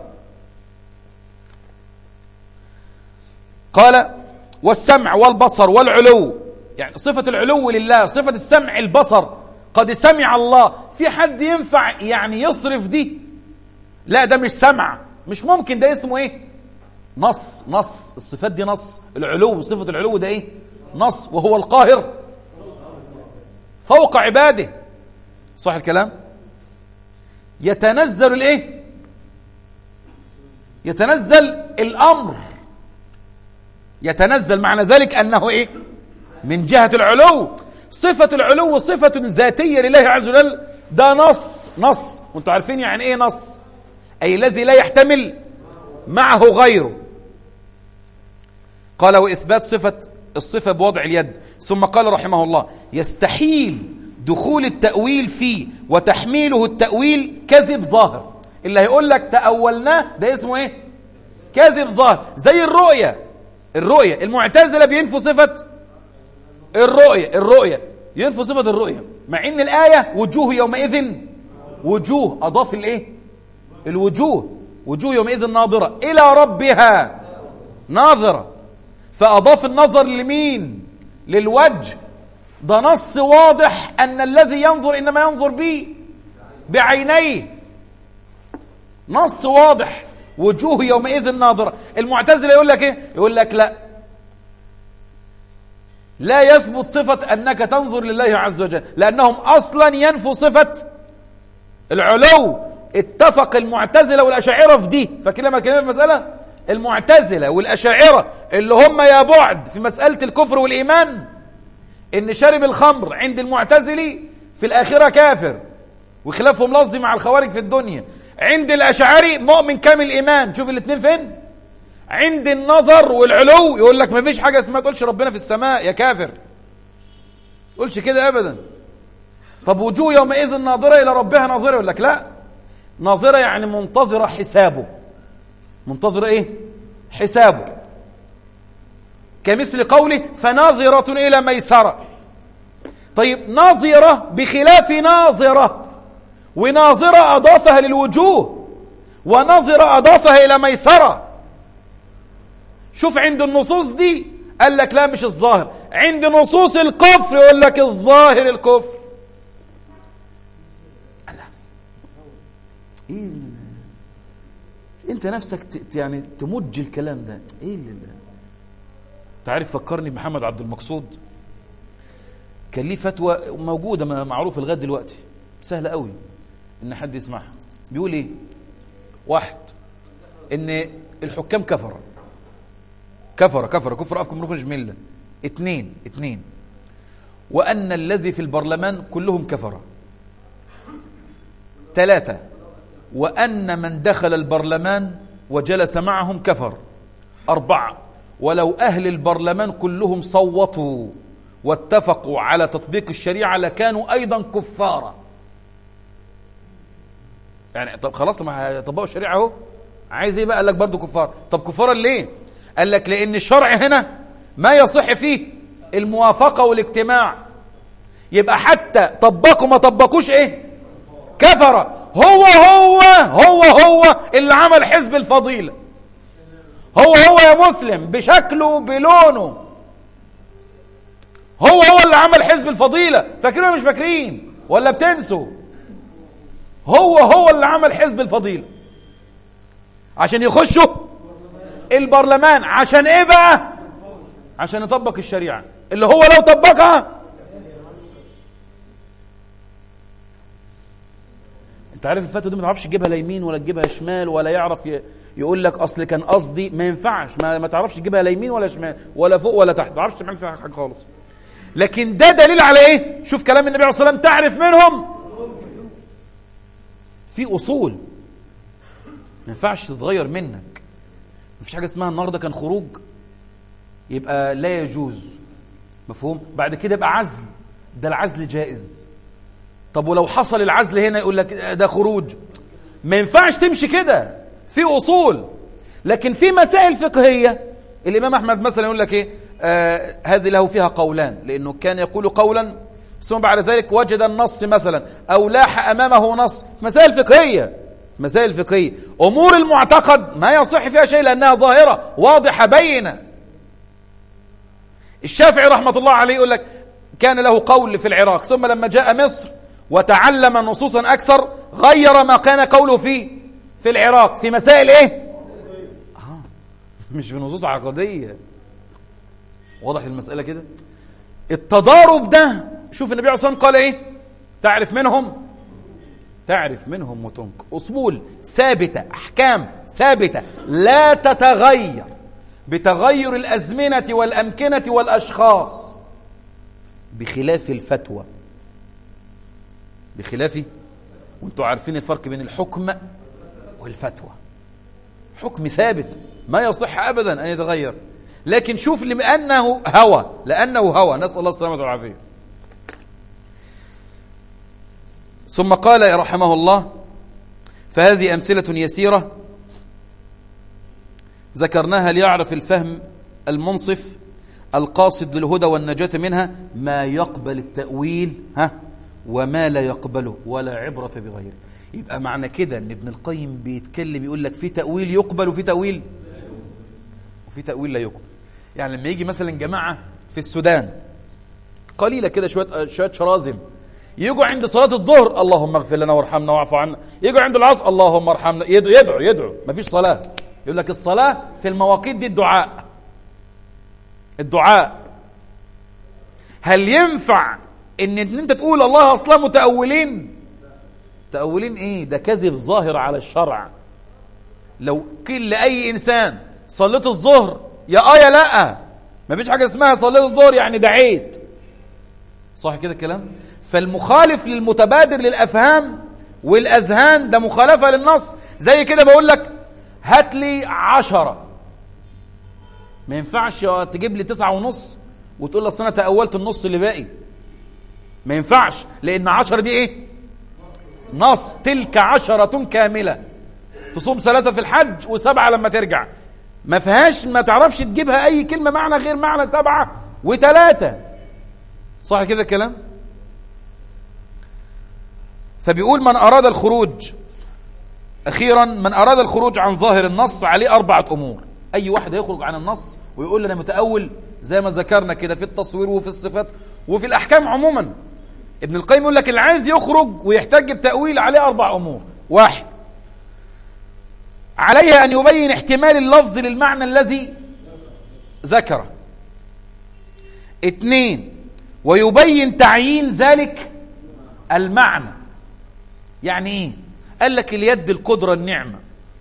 قال والسمع والبصر والعلو يعني صفة العلو لله صفة السمع البصر قد سمع الله في حد ينفع يعني يصرف دي لا ده مش سمع مش ممكن ده اسمه ايه نص نص الصفات دي نص العلو صفة العلو ده ايه نص وهو القاهر فوق عباده صح الكلام يتنزل الايه يتنزل الامر يتنزل معنى ذلك انه ايه من جهة العلو صفة العلو صفة ذاتية لله عز وجل ده نص نص وانتم عارفين يعني ايه نص اي الذي لا يحتمل معه غيره قال واثبات صفة الصفة بوضع اليد ثم قال رحمه الله يستحيل دخول التأويل فيه وتحميله التأويل كذب ظاهر اللي هيقول لك تأولناه ده اسمه ايه كذب ظاهر زي الرؤية الرؤية المعتزلة بينفوا صفة الرؤية الرؤية ينفوا صفة الرؤية مع ان الآية وجوه يومئذ وجوه أضاف الايه الوجوه وجوه يومئذ ناظرة إلى ربها ناظرة فأضاف النظر لمين للوجه ده نص واضح أن الذي ينظر إنما ينظر به بعينيه نص واضح وجوه يومئذ ناظرة المعتزلة يقول لك ايه يقول لك لا لا يثبت صفة أنك تنظر لله عز وجل لأنهم أصلا ينفوا صفة العلو اتفق المعتزلة والأشاعرة في دي فكده لما كلمة المسألة المعتزلة والأشاعرة اللي هم يا بعد في مسألة الكفر والإيمان إن شرب الخمر عند المعتزلي في الآخرة كافر وخلافهم لفظي مع الخوارج في الدنيا عند الأشعري مؤمن كامل الإيمان شوف الاثنين فين عند النظر والعلو يقول لك ما فيش حاجة اسمها تقولش ربنا في السماء يا كافر تقولش كده أبدا طب وجوه يومئذ ناظرة إلى ربها ناظرة يقول لك لا ناظرة يعني منتظرة حسابه منتظرة إيه حسابه كمثل قوله فناظرة إلى ميسرة طيب ناظرة بخلاف ناظرة وناظرة أضافها للوجوه وناظرة أضافها إلى ميسرة شوف عند النصوص دي قال لك لا مش الظاهر عند نصوص الكفر يقول لك الظاهر الكفر لا ايه انت نفسك ت... يعني تمج الكلام ده ايه اللي تعرف فكرني بمحمد عبد المقصود كان ليه فتوى موجوده معروفه لغايه دلوقتي سهله قوي ان حد يسمعها بيقول ايه واحد ان الحكام كفر كفر كفر كفر افكم مخرج مله اثنين اثنين وان الذي في البرلمان كلهم كفر ثلاثة وأن من دخل البرلمان وجلس معهم كفر أربعة ولو أهل البرلمان كلهم صوتوا واتفقوا على تطبيق الشريعة لكانوا أيضا كفارا يعني طب خلاص ما هيطبقوا الشريعه اهو عايز ايه بقى قال لك برضه كفار طب كفارا ليه قال لك لان الشرع هنا ما يصح فيه الموافقه والاجتماع يبقى حتى طبقوا ما طبقوش ايه كفر هو هو هو هو اللي عمل حزب الفضيله هو هو يا مسلم بشكله بلونه هو هو اللي عمل حزب الفضيله فاكرين مش فاكرين ولا بتنسوا هو هو اللي عمل حزب الفضيلة عشان يخشوا البرلمان عشان ايه بقى عشان يطبق الشريعة اللي هو لو طبقها انت عارف الفتوى دي ما تعرفش تجيبها لا يمين ولا تجيبها شمال ولا يعرف ي... يقول لك اصل كان قصدي ما ينفعش ما, ما تعرفش تجيبها لا يمين ولا شمال ولا فوق ولا تحت ما تعرفش تعمل فيها حاجه خالص لكن ده دليل على ايه شوف كلام النبي عليه الصلاه والسلام تعرف منهم في اصول ما ينفعش تتغير منك ما فيش حاجه اسمها النهارده كان خروج يبقى لا يجوز مفهوم بعد كده يبقى عزل ده العزل جائز طب ولو حصل العزل هنا يقول لك ده خروج ما ينفعش تمشي كده في اصول لكن في مسائل فقهيه الامام احمد مثلا يقول لك ايه آه هذه له فيها قولان لانه كان يقول قولا ثم بعد ذلك وجد النص مثلا او لاح امامه نص مسائل فقهيه مسائل فقهيه امور المعتقد ما يصح فيها شيء لانها ظاهره واضحه بينه الشافعي رحمه الله عليه يقول لك كان له قول في العراق ثم لما جاء مصر وتعلم نصوصا اكثر غير ما كان قوله فيه في العراق في مسائل ايه آه مش في نصوص عقديه واضح المساله كده التضارب ده شوف النبي عليه الصلاه والسلام قال ايه تعرف منهم تعرف منهم وتنك اصول ثابته احكام ثابته لا تتغير بتغير الازمنه والامكنه والاشخاص بخلاف الفتوى بخلاف وانتم عارفين الفرق بين الحكم والفتوى حكم ثابت ما يصح ابدا ان يتغير لكن شوف لانه هوى لانه هوى نسال الله السلامه والعافيه ثم قال رحمه الله فهذه امثله يسيره ذكرناها ليعرف الفهم المنصف القاصد للهدى والنجاة منها ما يقبل التأويل ها وما لا يقبله ولا عبرة بغيره يبقى معنى كده ان ابن القيم بيتكلم يقول لك في تأويل يقبل وفي تأويل وفي تأويل لا يقبل يعني لما يجي مثلا جماعة في السودان قليلة كده شوية شوية شرازم يجوا عند صلاة الظهر اللهم اغفر لنا وارحمنا واعف عنا يجوا عند العصر اللهم ارحمنا يدعو يدعو يدعو مفيش صلاة يقول لك الصلاة في المواقيت دي الدعاء الدعاء هل ينفع ان انت تقول الله اصلا متأولين متأولين ايه ده كذب ظاهر على الشرع لو قيل لأي إنسان صليت الظهر يا آه يا لا مفيش حاجة اسمها صليت الظهر يعني دعيت صح كده الكلام فالمخالف للمتبادر للأفهام والأذهان ده مخالفة للنص زي كده بقول لك هات لي عشرة ما ينفعش تجيب لي تسعة ونص وتقول لي انا تأولت النص اللي باقي ما ينفعش لأن عشرة دي إيه نص تلك عشرة كاملة تصوم ثلاثة في الحج وسبعة لما ترجع ما فيهاش ما تعرفش تجيبها أي كلمة معنى غير معنى سبعة وثلاثة صح كده الكلام فبيقول من أراد الخروج أخيرا من أراد الخروج عن ظاهر النص عليه أربعة أمور أي واحد يخرج عن النص ويقول لنا متأول زي ما ذكرنا كده في التصوير وفي الصفات وفي الأحكام عموما ابن القيم يقول لك اللي عايز يخرج ويحتاج بتأويل عليه أربع أمور واحد عليه أن يبين احتمال اللفظ للمعنى الذي ذكره اثنين ويبين تعيين ذلك المعنى يعني ايه قال لك اليد القدرة النعمة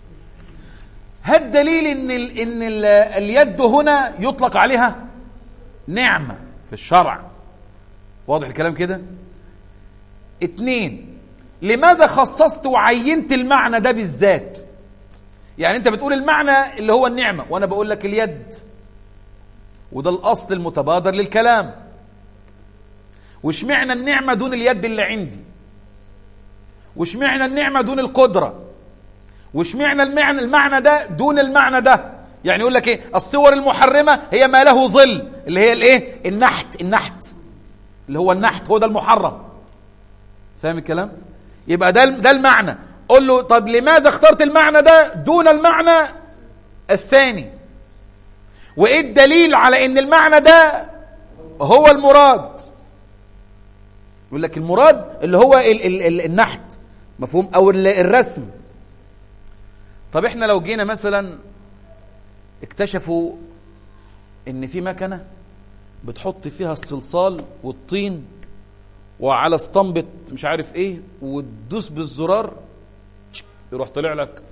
هل دليل ان, ال إن ال اليد هنا يطلق عليها نعمة في الشرع واضح الكلام كده اتنين لماذا خصصت وعينت المعنى ده بالذات يعني انت بتقول المعنى اللي هو النعمة وانا بقول لك اليد وده الاصل المتبادر للكلام وش معنى النعمة دون اليد اللي عندي وش معنى النعمة دون القدرة وش معنى المعنى المعنى ده دون المعنى ده يعني يقول لك ايه الصور المحرمة هي ما له ظل اللي هي الايه النحت النحت اللي هو النحت هو ده المحرم فاهم الكلام يبقى ده ده المعنى قول له طب لماذا اخترت المعنى ده دون المعنى الثاني وايه الدليل على ان المعنى ده هو المراد يقول لك المراد اللي هو ال ال ال النحت مفهوم او الرسم طب احنا لو جينا مثلا اكتشفوا ان في مكنه بتحط فيها الصلصال والطين وعلى اسطمبة مش عارف ايه وتدوس بالزرار يروح طلع لك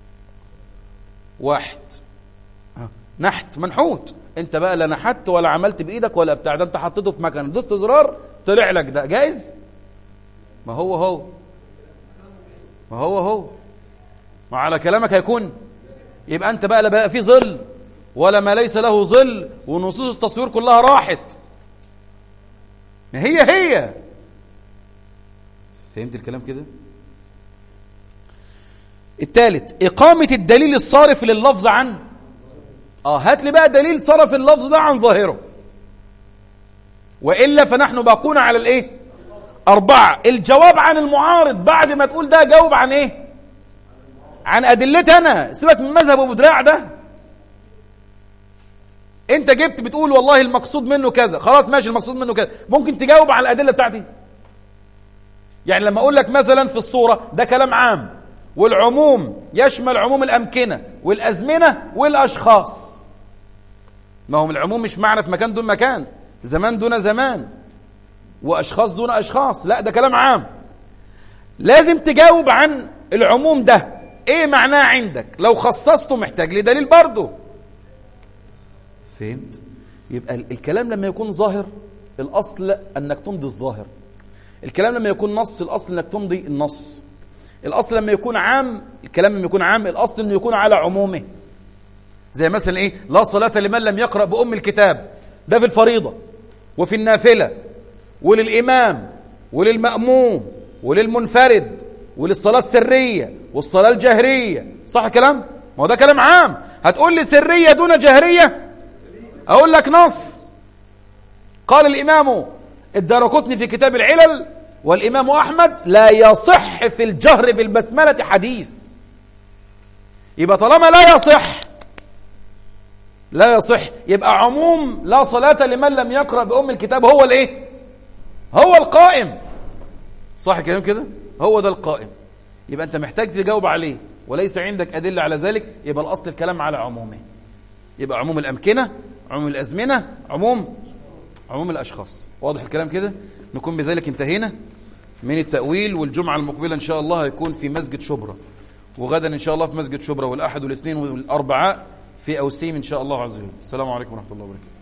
واحد نحت منحوت انت بقى لا نحت ولا عملت بايدك ولا بتاع ده انت حطيته في مكنه دوست زرار طلع لك ده جايز ما هو هو ما هو هو ما على كلامك هيكون يبقى انت بقى لا بقى في ظل ولا ما ليس له ظل ونصوص التصوير كلها راحت ما هي هي فهمت الكلام كده الثالث إقامة الدليل الصارف لللفظ عن اه هات لي بقى دليل صرف اللفظ ده عن ظاهره وإلا فنحن باقون على الإيه أربعة الجواب عن المعارض بعد ما تقول ده جاوب عن إيه عن أدلتي أنا سيبك من مذهب أبو دراع ده أنت جبت بتقول والله المقصود منه كذا خلاص ماشي المقصود منه كذا ممكن تجاوب على الأدلة بتاعتي يعني لما أقول لك مثلا في الصورة ده كلام عام والعموم يشمل عموم الأمكنة والأزمنة والأشخاص ما هم العموم مش معنى في مكان دون مكان زمان دون زمان وأشخاص دون أشخاص لا ده كلام عام لازم تجاوب عن العموم ده ايه معناه عندك لو خصصته محتاج لدليل برضه فهمت يبقى الكلام لما يكون ظاهر الأصل أنك تمضي الظاهر الكلام لما يكون نص الأصل أنك تمضي النص الأصل لما يكون عام الكلام لما يكون عام الأصل أنه يكون على عمومه زي مثلا إيه لا صلاة لمن لم يقرأ بأم الكتاب ده في الفريضة وفي النافلة وللإمام وللمأموم وللمنفرد وللصلاة السرية والصلاة الجهرية صح كلام؟ ما هو ده كلام عام هتقول لي سرية دون جهرية أقول لك نص قال الإمام الدارقطني في كتاب العلل والإمام أحمد لا يصح في الجهر بالبسملة حديث يبقى طالما لا يصح لا يصح يبقى عموم لا صلاة لمن لم يقرأ بأم الكتاب هو الايه هو القائم صح كلام كده هو ده القائم يبقى انت محتاج تجاوب عليه وليس عندك أدلة على ذلك يبقى الأصل الكلام على عمومه يبقى عموم الأمكنة عموم الأزمنة عموم عموم الأشخاص واضح الكلام كده نكون بذلك انتهينا من التأويل والجمعة المقبلة إن شاء الله هيكون في مسجد شبرا وغدا إن شاء الله في مسجد شبرا والأحد والاثنين والأربعاء في أوسيم إن شاء الله عز وجل السلام عليكم ورحمة الله وبركاته